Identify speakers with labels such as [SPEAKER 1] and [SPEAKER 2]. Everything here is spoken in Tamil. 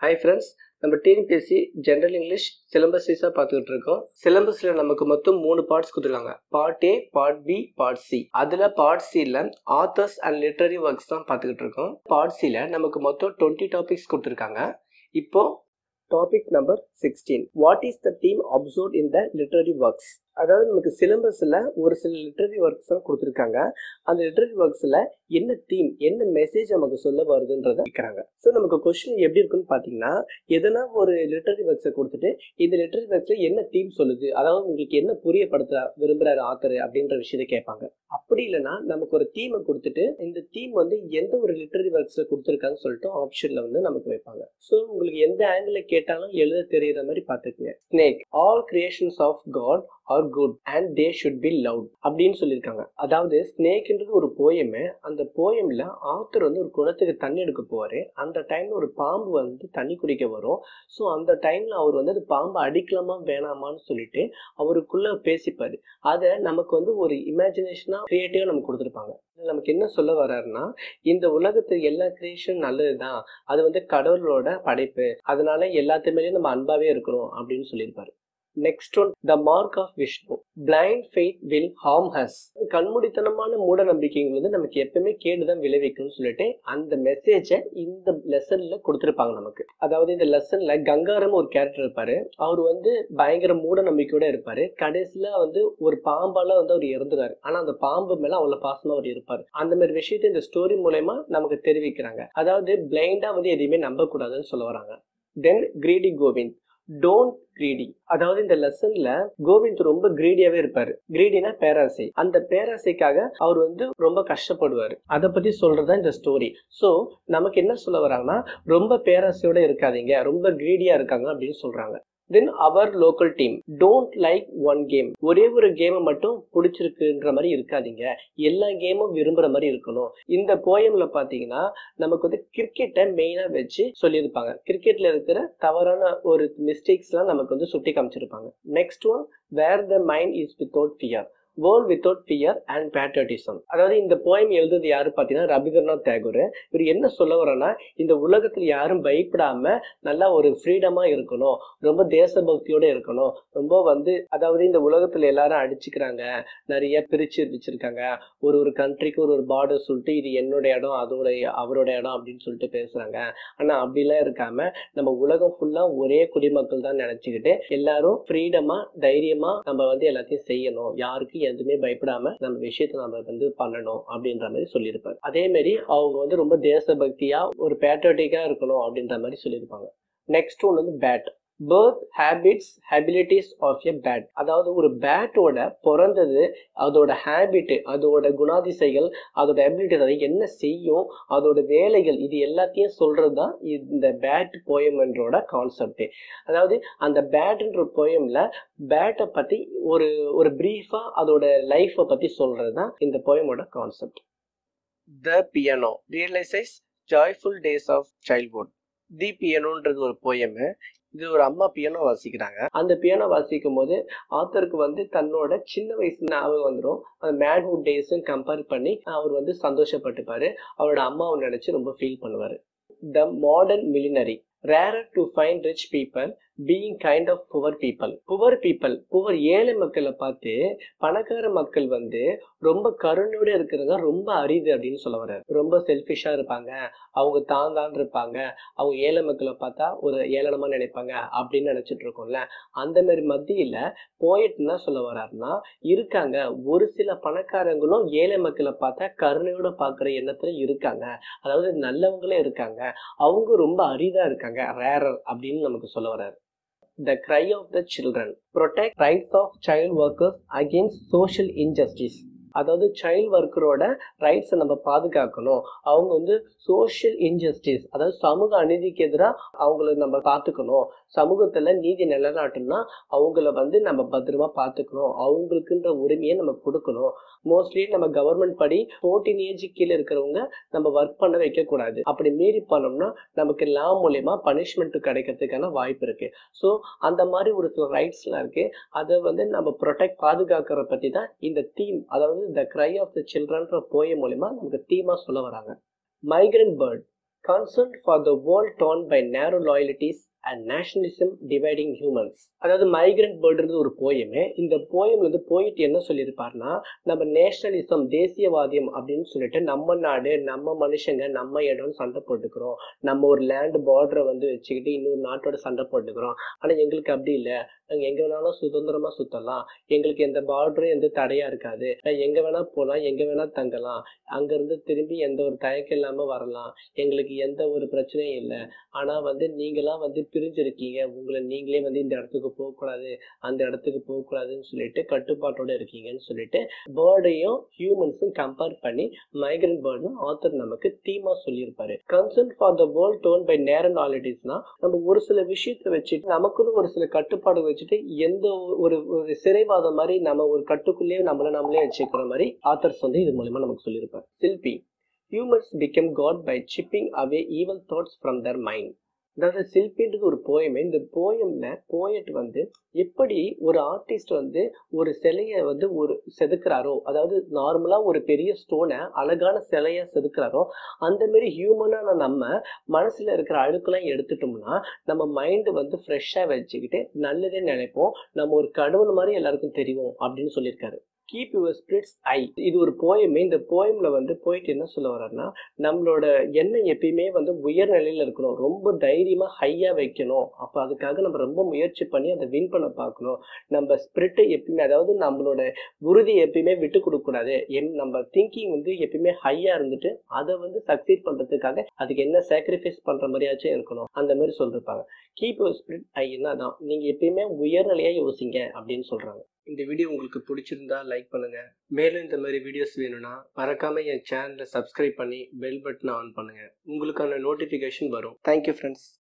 [SPEAKER 1] ஹாய் ஃப்ரெண்ட்ஸ் நம்ம டிஎன்பிஎஸ்சி ஜென்ரல் இங்கிலீஷ் சிலம்பஸ் வைஸாக பார்த்துக்கிட்டு இருக்கோம் சிலம்பஸில் நமக்கு மொத்தம் மூணு பார்ட்ஸ் கொடுத்துருக்காங்க part A part B part C அதில் பார்ட் சியில் ஆத்தர்ஸ் அண்ட் லிட்ரரி ஒர்க்ஸ் தான் பார்த்துக்கிட்டு இருக்கோம் பார்ட் சியில் நமக்கு மொத்தம் டுவெண்ட்டி டாபிக்ஸ் கொடுத்துருக்காங்க இப்போ topic number sixteen what is the theme observe in the literary works அதாவது நமக்கு சிலபஸில் ஒரு சில லிட்ரரி ஒர்க்ஸ் எல்லாம் கொடுத்துருக்காங்க அந்த லிட்ரரி ஒர்க்ஸில் என்ன தீம் என்ன மெசேஜ் நமக்கு சொல்ல வருதுன்றதை கேட்குறாங்க ஸோ நமக்கு கொஸ்டின் எப்படி இருக்குன்னு பார்த்தீங்கன்னா எதனா ஒரு லிட்ரரி ஒர்க்ஸை கொடுத்துட்டு இந்த லிட்ரரி ஒர்க்ஸில் என்ன தீம் சொல்லுது அதாவது உங்களுக்கு என்ன புரியப்படுத்த விரும்புகிறாரு ஆத்தர் அப்படின்ற விஷயத்தை கேட்பாங்க அப்படி இல்லைன்னா நமக்கு ஒரு தீமை கொடுத்துட்டு இந்த தீம் வந்து எந்த ஒரு லிட்ரரி ஒர்க்ஸை கொடுத்துருக்காங்கன்னு சொல்லிட்டு ஆப்ஷனில் வந்து நமக்கு வைப்பாங்க ஸோ உங்களுக்கு எந்த ஆங்கிளில் கேட்டாலும் எழுத தெரியுற மாதிரி பார்த்துக்குங்க snake all creations of God are good and they should be loved அப்படின்னு சொல்லியிருக்காங்க அதாவது ஸ்னேக்ன்றது ஒரு போயமு அந்த போயம்ல ஆத்தர் வந்து ஒரு குளத்துக்கு தண்ணி எடுக்க போவாரு அந்த டைம்ல ஒரு பாம்பு வந்து தண்ணி குடிக்க வரும் ஸோ அந்த டைம்ல அவர் வந்து அது பாம்பை அடிக்கலாமா வேணாமான்னு சொல்லிட்டு அவருக்குள்ள பேசிப்பாரு அதை நமக்கு வந்து ஒரு இமேஜினேஷனா கிரியேட்டிவா நமக்கு கொடுத்துருப்பாங்க நமக்கு என்ன சொல்ல வர்றாருன்னா இந்த உலகத்து எல்லா கிரியேஷன் நல்லதுதான் அது வந்து கடவுளோட படைப்பு அதனால எல்லாத்து மேலேயும் நம்ம அன்பாவே இருக்கணும் அப்படின்னு சொல்லியிருப்பாரு next one the mark of Vishnu blind faith will harm us கண்மூடித்தனமான மூட நம்பிக்கைகள் வந்து நமக்கு எப்பவுமே கேடுதான் விளைவிக்கும்னு சொல்லிட்டு அந்த மெசேஜை இந்த லெசன்ல கொடுத்துருப்பாங்க நமக்கு அதாவது இந்த லெசன்ல கங்காரம் ஒரு கேரக்டர் இருப்பாரு அவர் வந்து பயங்கர மூட நம்பிக்கையோட இருப்பாரு கடைசியில வந்து ஒரு பாம்பால வந்து அவர் இறந்துறாரு ஆனா அந்த பாம்பு மேல அவ்வளவு பாசமா அவர் இருப்பாரு அந்த மாதிரி விஷயத்தை இந்த ஸ்டோரி மூலயமா நமக்கு தெரிவிக்கிறாங்க அதாவது பிளைண்டா வந்து எதையுமே நம்ப கூடாதுன்னு சொல்ல வராங்க then greedy Govind don't greedy அதாவது இந்த லெசன்ல கோவிந்த் ரொம்ப கிரீடியாவே இருப்பாரு கிரீடினா பேராசை அந்த பேராசைக்காக அவர் வந்து ரொம்ப கஷ்டப்படுவாரு அதை பத்தி சொல்றதா இந்த ஸ்டோரி ஸோ நமக்கு என்ன சொல்ல வராங்கன்னா ரொம்ப பேராசையோட இருக்காதீங்க ரொம்ப கிரீடியா இருக்காங்க அப்படின்னு சொல்றாங்க தென் அவர் local team don't like one game ஒரே ஒரு கேமை மட்டும் பிடிச்சிருக்குன்ற மாதிரி இருக்காதீங்க எல்லா கேமும் விரும்புற மாதிரி இருக்கணும் இந்த போயம்ல பாத்தீங்கன்னா நமக்கு வந்து கிரிக்கெட்டை மெயினா வச்சு சொல்லியிருப்பாங்க கிரிக்கெட்ல இருக்கிற தவறான ஒரு மிஸ்டேக்ஸ் எல்லாம் நமக்கு வந்து சுட்டி காமிச்சிருப்பாங்க next one where the mind is without fear world without fear and patriotism அதாவது இந்த போயம் எழுதுறது யாரு பார்த்தீங்கன்னா ரவீந்திரநாத் டேகூர் இவர் என்ன சொல்ல வரனா இந்த உலகத்தில் யாரும் பயப்படாம நல்லா ஒரு ஃப்ரீடமா இருக்கணும் ரொம்ப தேசபக்தியோட இருக்கணும் ரொம்ப வந்து அதாவது இந்த உலகத்துல எல்லாரும் அடிச்சுக்கிறாங்க நிறைய பிரிச்சு வச்சிருக்காங்க ஒரு ஒரு கண்ட்ரிக்கு ஒரு ஒரு பார்டர் சொல்லிட்டு இது என்னோட இடம் அதோட அவரோட இடம் அப்படின்னு சொல்லிட்டு பேசுறாங்க ஆனா அப்படிலாம் இருக்காம நம்ம உலகம் ஃபுல்லா ஒரே குடிமக்கள் தான் நினைச்சுக்கிட்டு எல்லாரும் ஃப்ரீடமா தைரியமா நம்ம வந்து எல்லாத்தையும் செய்யணும் யாருக்கு எதுவுமே பயப்படாம நம்ம விஷயத்த நம்ம வந்து பண்ணணும் அப்படின்ற மாதிரி சொல்லியிருப்பாரு அதே மாதிரி அவங்க வந்து ரொம்ப தேசபக்தியா ஒரு பேட்ரியாட்டிக்கா இருக்கணும் அப்படின்ற மாதிரி சொல்லியிருப்பாங்க நெக்ஸ்ட் ஒன் வந்து bat birth habits abilities of a bat அதாவது ஒரு பேட்டோட பிறந்தது அதோட ஹேபிட் அதோட குணாதிசைகள் அதோட ஹேபிலிட்டி அதை என்ன செய்யும் அதோட வேலைகள் இது எல்லாத்தையும் சொல்றது தான் இந்த பேட் போயம்ன்றோட கான்செப்ட் அதாவது அந்த பேட்ன்ற போயம்ல பேட்டை பத்தி ஒரு ஒரு பிரீஃபா அதோட லைஃப்பை பத்தி சொல்றது தான் இந்த போயமோட concept the piano realises joyful days of childhood the பியானோன்றது ஒரு போயமு இது ஒரு அம்மா பியானோ வாசிக்கிறாங்க அந்த பியானோ வாசிக்கும் போது ஆத்தருக்கு வந்து தன்னோட சின்ன வயசு ஞாபகம் வந்துடும் அந்த மேட்வுட் டேஸும் கம்பேர் பண்ணி அவர் வந்து சந்தோஷப்பட்டுப்பாரு அவரோட அம்மாவை நினைச்சு ரொம்ப ஃபீல் பண்ணுவாரு the modern millionaire rarer to find rich people being kind of poor people poor people poor ஏழை மக்களை பார்த்து பணக்கார மக்கள் வந்து ரொம்ப கருணையோட இருக்கிறது ரொம்ப அரிது அப்படின்னு சொல்ல வர்றாரு ரொம்ப செல்ஃபிஷா இருப்பாங்க அவங்க தான் தான் இருப்பாங்க அவங்க ஏழை மக்களை பார்த்தா ஒரு ஏளனமா நினைப்பாங்க அப்படின்னு நினைச்சிட்டு இருக்கோம்ல அந்த மாதிரி மத்தியில போயிட்டு என்ன சொல்ல வர்றாருன்னா இருக்காங்க ஒரு சில பணக்காரங்களும் ஏழை மக்களை பார்த்தா கருணையோட பாக்குற எண்ணத்துல இருக்காங்க அதாவது நல்லவங்களே இருக்காங்க அவங்க ரொம்ப அரிதா இருக்காங்க ரேரர் அப்படின்னு நமக்கு சொல்ல வர்றாரு the cry of the children protect rights of child workers against social injustice அதாவது சைல்ட் ஒர்க்கரோட ரைட்ஸை நம்ம பாதுகாக்கணும் அவங்க வந்து சோஷியல் இன்ஜஸ்டிஸ் அதாவது சமூக அநீதிக்கு எதிராக அவங்கள நம்ம பார்த்துக்கணும் சமூகத்தில் நீதி நிலநாட்டணும்னா அவங்கள வந்து நம்ம பத்திரமா பார்த்துக்கணும் அவங்களுக்குன்ற உரிமையை நம்ம கொடுக்கணும் மோஸ்ட்லி நம்ம கவர்மெண்ட் படி ஃபோர்டீன் ஏஜ் கீழே இருக்கிறவங்க நம்ம ஒர்க் பண்ண வைக்கக்கூடாது அப்படி மீறி பண்ணோம்னா நமக்கு லா மூலயமா பனிஷ்மெண்ட் கிடைக்கிறதுக்கான வாய்ப்பு இருக்கு ஸோ அந்த மாதிரி ஒரு சில ரைட்ஸ்லாம் இருக்கு அதை வந்து நம்ம ப்ரொடெக்ட் பாதுகாக்கிற பற்றி தான் இந்த தீம் அதாவது த கிரை ஆஃப் த சில்ட்ரன்ற போய மூலயமா நமக்கு தீமா சொல்ல வராங்க migrant bird concerned for the world torn by narrow loyalties and nationalism dividing humans அதாவது மைக்ரண்ட் பேர்டுன்றது ஒரு போயமே இந்த போயம் வந்து போயிட்டு என்ன சொல்லியிருப்பாருன்னா நம்ம நேஷனலிசம் தேசியவாதியம் அப்படின்னு சொல்லிட்டு நம்ம நாடு நம்ம மனுஷங்க நம்ம இடம்னு சண்டை போட்டுக்கிறோம் நம்ம ஒரு லேண்ட் பார்டரை வந்து வச்சுக்கிட்டு இன்னொரு நாட்டோட சண்டை போட்டுக்கிறோம் ஆனால் எங்களுக்கு அப்படி இல்லை நாங்கள் எங்கே வேணாலும் சுதந்திரமாக சுற்றலாம் எங்களுக்கு எந்த பார்டரும் எந்த தடையாக இருக்காது எங்கே வேணால் போகலாம் எங்கே வேணால் தங்கலாம் அங்கேருந்து திரும்பி எந்த ஒரு தயக்கம் இல்லாமல் வரலாம் எங்களுக்கு எந்த ஒரு பிரச்சனையும் இல்லை ஆனால் வந்து நீங்களாம் வந்து பிரிஞ்சிருக்கீங்க உங்களை நீங்களே வந்து இந்த இடத்துக்கு போகக்கூடாது அந்த இடத்துக்கு போகக்கூடாதுன்னு சொல்லிட்டு கட்டுப்பாட்டோட இருக்கீங்கன்னு சொல்லிட்டு பேர்டையும் ஹியூமன்ஸும் கம்பேர் பண்ணி மைக்ரண்ட் பேர்டும் ஆத்தர் நமக்கு தீமா சொல்லியிருப்பாரு concern for the world torn by narrow நாலேஜஸ்னா நம்ம ஒரு சில விஷயத்தை வச்சுட்டு நமக்குன்னு ஒரு சில கட்டுப்பாடு வச்சுட்டு எந்த ஒரு ஒரு சிறைவாதம் மாதிரி நம்ம ஒரு கட்டுக்குள்ளேயே நம்மளை நம்மளே வச்சுக்கிற மாதிரி ஆத்தர்ஸ் வந்து இது மூலமா நமக்கு சொல்லியிருப்பார் Shilpi humans become God by chipping away evil thoughts from their mind அதாவது சில்பின்றது ஒரு போயமே இந்த போயம்ல போயட் வந்து எப்படி ஒரு ஆர்டிஸ்ட் வந்து ஒரு சிலையை வந்து ஒரு செதுக்குறாரோ அதாவது நார்மலா ஒரு பெரிய ஸ்டோனை அழகான சிலையை செதுக்குறாரோ அந்த மாதிரி ஹியூமனான நம்ம மனசுல இருக்கிற அழுக்கெல்லாம் எடுத்துட்டோம்னா நம்ம மைண்டு வந்து ஃப்ரெஷ்ஷாக வச்சுக்கிட்டு நல்லதே நினைப்போம் நம்ம ஒரு கடவுள் மாதிரி எல்லாருக்கும் தெரியும் அப்படின்னு சொல்லியிருக்காரு கீப் யுவர் ஸ்பிரிட்ஸ் ஐ இது ஒரு போயமே இந்த போயம்ல வந்து போயிட்டு என்ன சொல்ல வர்றாருன்னா நம்மளோட எண்ணம் எப்பயுமே வந்து உயர் நிலையில இருக்கணும் ரொம்ப தைரியமா ஹையா வைக்கணும் அப்போ அதுக்காக நம்ம ரொம்ப முயற்சி பண்ணி அதை வின் பண்ண பார்க்கணும் நம்ம ஸ்பிரிட்டை எப்பயுமே அதாவது நம்மளோட உறுதி எப்பயுமே விட்டு கொடுக்க கூடாது எம் நம்ம திங்கிங் வந்து எப்பயுமே ஹையா இருந்துட்டு அதை வந்து சக்சீட் பண்றதுக்காக அதுக்கு என்ன சாக்ரிஃபைஸ் பண்ற மாதிரியாச்சும் இருக்கணும் அந்த மாதிரி சொல்லிருப்பாங்க கீப் யுவர் ஸ்பிரிட் ஐன்னா தான் நீங்க எப்பயுமே உயர்நிலையா யோசிங்க அப்படின்னு சொல்றாங்க இந்த வீடியோ உங்களுக்கு பிடிச்சிருந்தா லைக் பண்ணுங்க மேலும் இந்த மாதிரி வீடியோஸ் வேணும்னா மறக்காம என் சேனலை சப்ஸ்கிரைப் பண்ணி பெல் பட்டனை ஆன் பண்ணுங்க உங்களுக்கான நோட்டிஃபிகேஷன் வரும் தேங்க்யூ ஃப்ரெண்ட்ஸ்